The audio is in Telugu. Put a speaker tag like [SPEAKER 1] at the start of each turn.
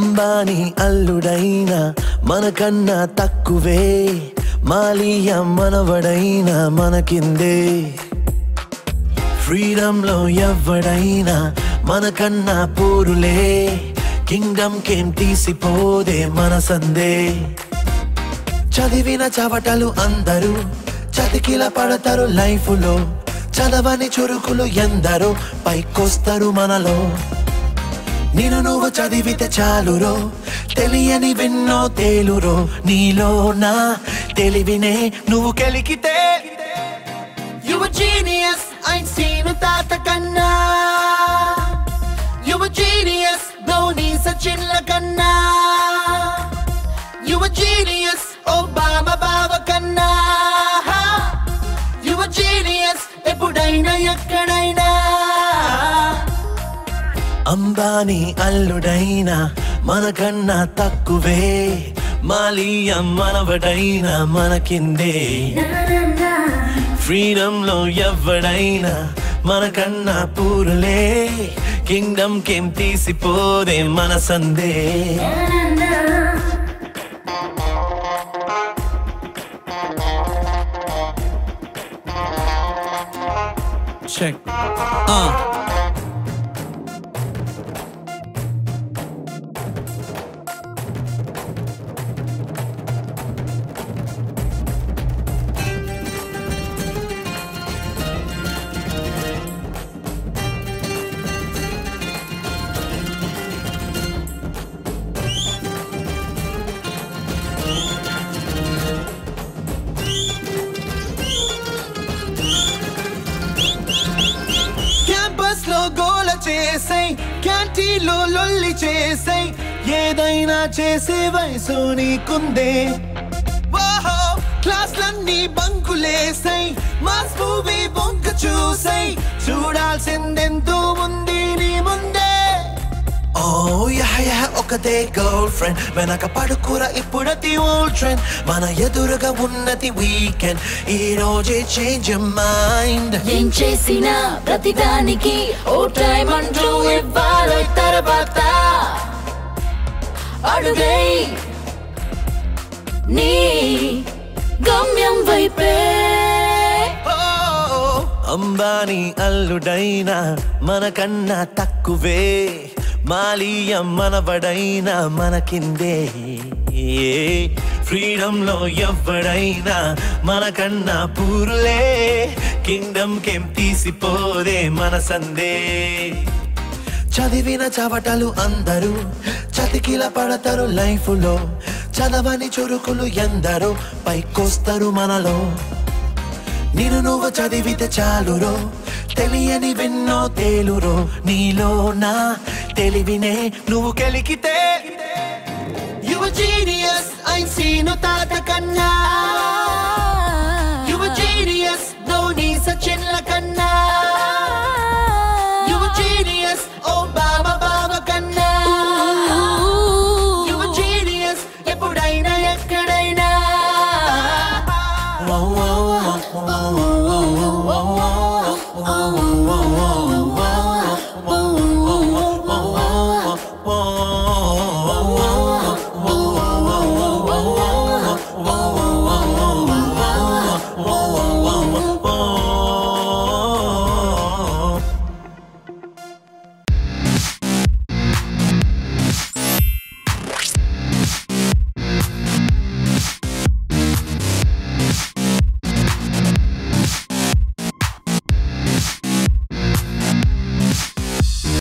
[SPEAKER 1] అంబానీ అల్లుడైన మనకన్నా తక్కువే మాలియ మనవడైనా మనకిందే ఫ్రీడమ్ లో ఎవ్వడైనా మనకన్నా పోరులే కింగ్డమ్ కేం తీసిపోదే మన సందే చదివిన చవటలు అందరూ చతికిల పడతారు లైఫ్ లో చదవని చురుకులు ఎందరో పైకొస్తారు మనలో నేను నువ్వు చదివితే చాలురో తెలియని విన్నో తేలురో నీలో నా తెలివినే నువ్వు కెలికితే
[SPEAKER 2] You a genius, ain't seen a తాత కన్నా You a genius, Dhoni Sachin ల కన్నా You a genius, ఒబామా బావ కన్నా You a genius, ఎప్పుడైనా ఎక్కడైనా
[SPEAKER 1] అంబానీ అల్లుడైనా మనకన్నా తక్కువే మాలియ మనవడైనా మనకిందే ఫ్రీడమ్ లో ఎవ్వడైనా మనకన్నా పూరులే కింగ్డమ్ కేం తీసిపోదే మన సందే
[SPEAKER 3] Check. Uh.
[SPEAKER 1] క్యాంపస్ లో గోల చేసై క్యాంటీన్లో లొల్లి చేసై ఏదైనా చేసే వయసు నీకుందే ఓహో క్లాస్లన్నీ బంకులేసై మాస్ మూవీ బొంక చూసై చూడాల్సిందెంతో ఉంది నీ ముందే ఓ యహ యహ ఒకటే గర్ల్ ఫ్రెండ్ వెనక పడుకుర ఇప్పుడతి ఓల్డ్ ట్రెండ్ మన ఎదురుగా ఉన్నది వీకెండ్ ఈ రోజే చేంజ్ మైండ్
[SPEAKER 4] ఏం చేసినా ప్రతిదానికి ఓ టైం అంటూ ఇవ్వాలి తర్వాత అడుగై నీ గమ్యం వైపే
[SPEAKER 1] అంబానీ అల్లుడైనా మనకన్నా తక్కువే మాలియ మనవడైనా మనకిందే ఫ్రీడమ్ లో ఎవ్వడైనా మనకన్నా పూరులే కింగ్డమ్ కేం తీసిపోదే మన సందే చదివిన చవటలు అందరూ చతికిల పడతారు లైఫ్ లో చదవని చురుకులు ఎందరో పైకొస్తారు మనలో నేను నువ్వు చదివితే చాలురో తెలియని విన్నో తేలురో నీలో నా తెలివినే నువ్వు కెలికితే
[SPEAKER 2] You a genius, ain't seen a తాత కన్నా You a genius, Dhoni Sachin ల కన్నా